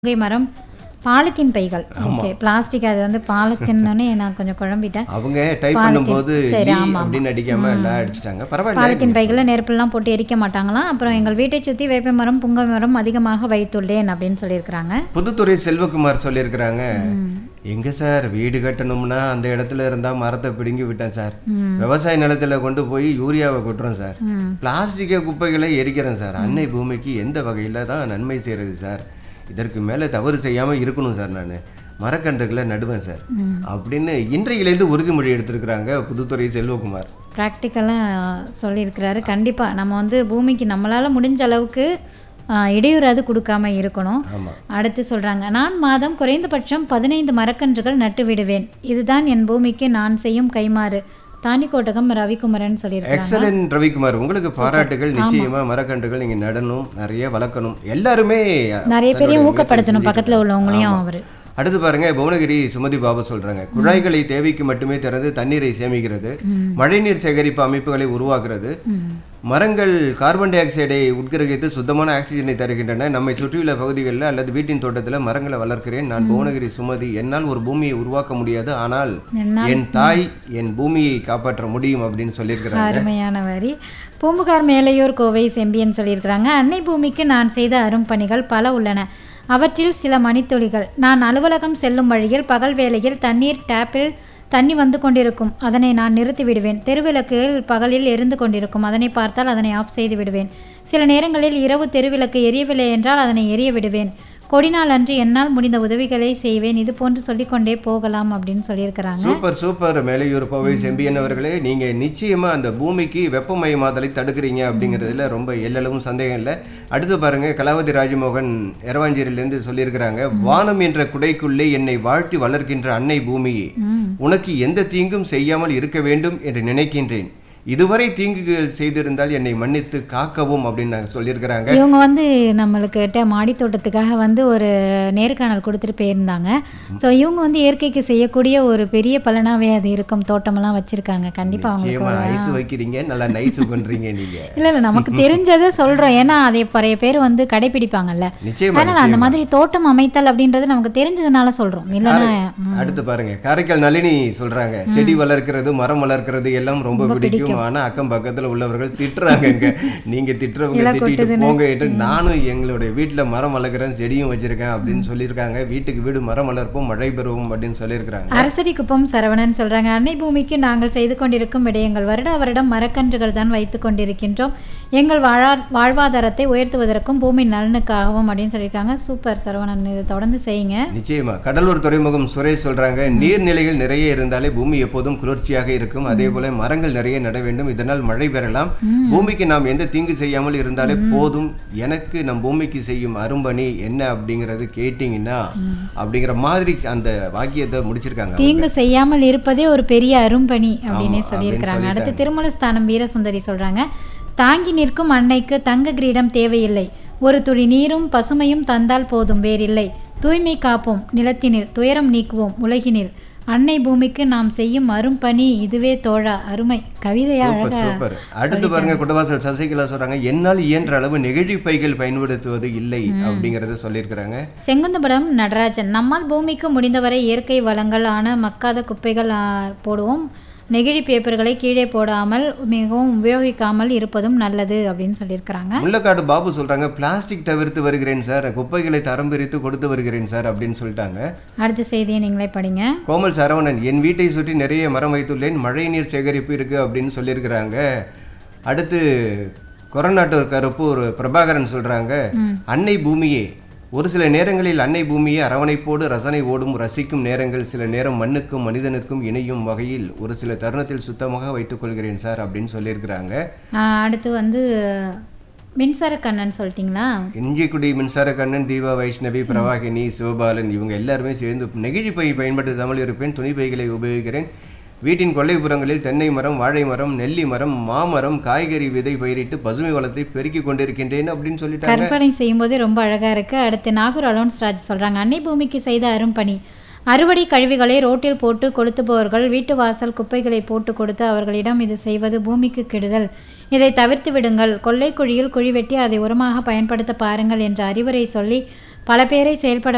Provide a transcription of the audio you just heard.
முருங்கை மரம் பாலித்தீன் பைகள் ஓகே பிளாஸ்டிக் அது வந்து பாலித்தீன்னே நான் கொஞ்சம் குழம்பிட்டேன் அவங்க டைப் Polythene. பண்ணும்போது சரி, லீ ஆமா, அப்படின்னு அடிக்காம எல்லாம் அடிச்சிட்டாங்க பரவாயில்ல பாலித்தீன் பைகளில் நெருப்பெல்லாம் போட்டு எரிக்க மாட்டாங்களாம் அப்புறம் எங்கள் வீட்டை சுற்றி வேப்ப மரம் புங்க மரம் அதிகமாக வைத்துள்ளேன் அப்படின்னு சொல்லியிருக்கிறாங்க புதுத்துறை செல்வகுமார் சொல்லியிருக்கிறாங்க எங்க சார் வீடு கட்டணும்னா அந்த இடத்துல இருந்தா மரத்தை பிடுங்கி விட்டேன் சார் விவசாய நிலத்துல கொண்டு போய் யூரியாவை கொட்டுறோம் சார் ம். பிளாஸ்டிக் குப்பைகளை எரிக்கிறேன் சார் அன்னை பூமிக்கு எந்த வகையில தான் நன்மை செய்யறது சார் இதற்கு மேல தவறு செய்யாம இருக்கணும் சார் நான் மரக்கன்றுகளை நடுவேன் சார் அப்படின்னு இன்றையிலேருந்து உறுதிமொழி எடுத்திருக்கிறாங்க புதுத்துறை செல்வகுமார் ப்ராக்டிக்கலாக சொல்லியிருக்கிறாரு கண்டிப்பாக நம்ம வந்து பூமிக்கு நம்மளால் முடிஞ்ச அளவுக்கு ஆ, இடையூறாது கொடுக்காம இருக்கணும் ஆமா அடுத்து சொல்றாங்க நான் மாதம் குறைந்தபட்சம் பதினைந்து மரக்கன்றுகள் நட்டு விடுவேன் இதுதான் என் பூமிக்கு நான் செய்யும் கைமாறு தானிக்கோட்டகம் ரவிக்குமரன் சொல்லியிருக்காங்க எக்ஸலன்ட் ரவிக்குமார் உங்களுக்கு பாராட்டுகள் நிச்சயமா மரக்கன்றுகள் நீங்க நடணும் நிறைய வளர்க்கணும் எல்லாருமே நிறைய பேரையும் தன்னுடைய ஊக்கப்படுத்தணும் முயற்சி பக்கத்துல உள்ளவங்களையும் ஆமா. அவரு அடுத்து பாருங்க புவனகிரி சுமதி பாபு சொல்றாங்க குழாய்களை தேவைக்கு மட்டுமே திறந்து தண்ணீரை சேமிக்கிறது மழைநீர் சேகரிப்பு அமைப்புகளை உருவாக்குறது மரங்கள் கார்பன் டை ஆக்சைடை உட்கிரகித்து சுத்தமான ஆக்சிஜனை தருகின்றன நம்மை சுற்றியுள்ள பகுதிகளில் அல்லது வீட்டின் தோட்டத்தில் மரங்களை வளர்க்கிறேன் நான் புவனகிரி சுமதி என்னால் ஒரு பூமியை உருவாக்க முடியாது ஆனால் என்னால் என் தாய் என் பூமியை காப்பாற்ற முடியும் அப்படின்னு சொல்லியிருக்கிறாங்க அருமையான வரி பூம்புகார் மேலையூர் கோவை செம்பியன் சொல்லியிருக்கிறாங்க அன்னை பூமிக்கு நான் செய்த அரும்பணிகள் பல உள்ளன அவற்றில் சில மணித்துளிகள் நான் அலுவலகம் செல்லும் வழியில் பகல் வேளையில் தண்ணீர் டேப்பில் தண்ணி வந்து கொண்டிருக்கும் அதனை நான் நிறுத்தி விடுவேன் தெருவிளக்குகள் பகலில் எரிந்து கொண்டிருக்கும் அதனை பார்த்தால் அதனை ஆஃப் செய்து விடுவேன் சில நேரங்களில் இரவு தெருவிளக்கு எரியவில்லை என்றால் அதனை எரிய விடுவேன் கொடிநாள் அன்று என்னால் முடிந்த உதவிகளை செய்வேன் இது போன்று சொல்லிக்கொண்டே போகலாம் அப்படின்னு சொல்லியிருக்கிறாங்க சூப்பர் சூப்பர் மேலையூர் கோவை செம்பியன் அவர்களே நீங்க நிச்சயமா அந்த பூமிக்கு வெப்பமயமாதலை தடுக்கிறீங்க அப்படிங்கிறதுல ரொம்ப எல்லளவும் சந்தேகம் இல்லை அடுத்து பாருங்க கலாவதி ராஜமோகன் எரவாஞ்சேரியிலேருந்து சொல்லியிருக்கிறாங்க வானம் என்ற குடைக்குள்ளே என்னை வாழ்த்தி வளர்க்கின்ற அன்னை பூமியே ம் உனக்கு எந்த தீங்கும் செய்யாமல் இருக்க வேண்டும் என்று நினைக்கின்றேன் இதுவரை தீங்குகள் செய்திருந்தால் என்னை மன்னித்து காக்கவும் அப்படின்னு நாங்க சொல்லியிருக்கிறாங்க இவங்க வந்து நம்மளுக்கு ட- மாடி தோட்டத்துக்காக வந்து ஒரு நேர்காணல் கொடுத்துட்டு போயிருந்தாங்க ஸோ இவங்க வந்து இயற்கைக்கு செய்யக்கூடிய ஒரு பெரிய பலனாவே அது இருக்கும் தோட்டமெல்லாம் வச்சிருக்காங்க கண்டிப்பா அவங்களுக்கு நிச்சயமா ஐஸ் வைக்கிறீங்க நல்லா நைஸ் பண்றீங்க நீங்க இல்ல இல்ல நமக்கு தெரிஞ்சதை சொல்றோம் ஏன்னா அதை பழைய பேர் வந்து கடைபிடிப்பாங்கல்ல நிச்சயமா அதனால அந்த மாதிரி தோட்டம் அமைத்தல் அப்படின்றது நமக்கு தெரிஞ்சதுனால சொல்றோம் இல்லைன்னா ம், அடுத்து பாருங்க காரைக்கால் நளினி சொல்றாங்க செடி வளர்க்கிறது மரம் வளர்க்கிறது எல்லாம் ரொம்ப பிடிக்கும் ஆனா அக்கம் பக்கத்துல உள்ளவர்கள் திட்டுறாங்கங்க நீங்க திட்டுறவங்க இலை திட்டிட்டு போங்க என்று நானும் எங்களுடைய வீட்டுல மரம் வளர்க்குறேன் செடியும் வச்சிருக்கேன் அப்படின்னு சொல்லியிருக்காங்க வீட்டுக்கு வீடு மரம் வளர்ப்போம் மழை பெறுவோம் அப்படின்னு சொல்லியிருக்காங்க அரசடி குப்பம் சரவணன் சொல்றாங்க அன்னை பூமிக்கு நாங்கள் செய்து கொண்டிருக்கும் விடயங்கள் வருட வருடம் மரக்கன்றுகள் தான் வைத்து கொண்டிருக்கின்றோம் எங்கள் வாழா வாழ்வாதாரத்தை உயர்த்துவதற்கும் பூமி நலனுக்காகவும் அப்படின்னு சொல்லியிருக்காங்க சூப்பர் சரவணன் இதை தொடர்ந்து செய்யுங்க நிச்சயமா கடலூர் துறைமுகம் சுரேஷ் சொல்றாங்க நீர்நிலைகள் நிறைய இருந்தாலே பூமி எப்போதும் குளிர்ச்சியாக இருக்கும் அதே போல மரங்கள் நிறைய நட வேண்டும் இதனால் மழை பெறலாம் பூமிக்கு நாம் எந்த தீங்கு செய்யாமல் இருந்தாலே போதும் எனக்கு நம் பூமிக்கு செய்யும் அரும்பணி என்ன அப்படிங்கறது கேட்டீங்கன்னா அப்படிங்கிற மாதிரி அந்த வாக்கியத்தை முடிச்சிருக்காங்க தீங்கு செய்யாமல் இருப்பதே ஒரு பெரிய அரும்பணி அப்படின்னே ஆமா, சொல்லியிருக்கிறாங்க அப்படின்னு அடுத்து திருமலஸ்தானம் வீரசுந்தரி சொல்றாங்க தாங்கி நிற்கும் அன்னைக்கு தங்க கிரீடம் தேவையில்லை ஒரு துளி நீரும் பசுமையும் தந்தால் போதும் வேறில்லை தூய்மை காப்போம் நிலத்தினில் துயரம் நீக்குவோம் உலகினில் அன்னை பூமிக்கு நாம் செய்யும் அரும்பணி இதுவே தோழா அருமை கவிதையா சூப்பர் அழகா சூப்பர் அடுத்து பாருங்க குடவாசல் சசிகலா சொல்றாங்க என்னால் இயன்ற அளவு நெகிழி பைகள் பயன்படுத்துவது இல்லை அப்படிங்கறத சொல்லியிருக்கிறாங்க செங்குந்தபுரம் நடராஜன் நம்மால் பூமிக்கு முடிந்தவரை இயற்கை வளங்கள் ஆன மக்காத குப்பைகள் ஆ, போடுவோம் நெகிழி பேப்பர்களை கீழே போடாமல் மிகவும் உபயோகிக்காமல் இருப்பதும் நல்லது அப்படின்னு சொல்லியிருக்கிறாங்க முள்ளக்காடு பாபு சொல்றாங்க பிளாஸ்டிக் தவிர்த்து வருகிறேன் சார் குப்பைகளை தரம் பிரித்து கொடுத்து வருகிறேன் சார் அப்படின்னு சொல்லிட்டாங்க அடுத்த செய்தியை நீங்களே படிங்க கோமல் சரவணன் என் வீட்டை சுற்றி நிறைய மரம் வைத்துள்ளேன் மழை நீர் சேகரிப்பு இருக்கு அப்படின்னு சொல்லியிருக்கிறாங்க அடுத்து கொரநாட்டூர் கருப்பூர் பிரபாகரன் சொல்றாங்க அன்னை பூமியே ஒரு சில நேரங்களில் அன்னை பூமியை அரவணைப்போடு ரசனை ஓடும் ரசிக்கும் நேரங்கள் சில நேரம் மண்ணுக்கும் மனிதனுக்கும் இணையும் வகையில் ஒரு சில தருணத்தில் சுத்தமாக வைத்துக் கொள்கிறேன் சார் அப்படின்னு சொல்லியிருக்கிறாங்க ஆ, அடுத்து வந்து மின்சார கண்ணன் சொல்லிட்டீங்களா இஞ்சிக்குடி மின்சார கண்ணன் தீபா வைஷ்ணவி பிரவாகினி சிவபாலன் இவங்க எல்லாருமே சேர்ந்து நெகிழி பை பயன்படுத்தாமல் இருப்பேன் துணி பைகளை உபயோகிக்கிறேன் வீட்டின் கொல்லைப்புறங்களில் தென்னை மரம் வாழை மரம் நெல்லி மரம் மாமரம் காய்கறி விதை பயிரிட்டு பசுமை வளத்தை பெருக்கிக் கொண்டிருக்கின்றேன் அப்படின்னு சொல்லிட்டாங்க கற்பனை செய்யும்போதே ரொம்ப அழகா இருக்கு அடுத்து நாகூர் அலோன்ஸ் ராஜ் சொல்றாங்க அன்னை பூமிக்கு செய்த அரும்பணி அறுவடை கழிவுகளை ரோட்டில் போட்டு கொளுத்துபவர்கள் வீட்டு வாசல் குப்பைகளை போட்டு கொடுத்து அவர்களிடம் இது செய்வது பூமிக்கு கெடுதல் இதை தவிர்த்து விடுங்கள் கொள்ளை குழியில் குழி வெட்டி அதை உரமாக பயன்படுத்த பாருங்கள் என்ற அறிவுரை சொல்லி பல பேரை செயல்பட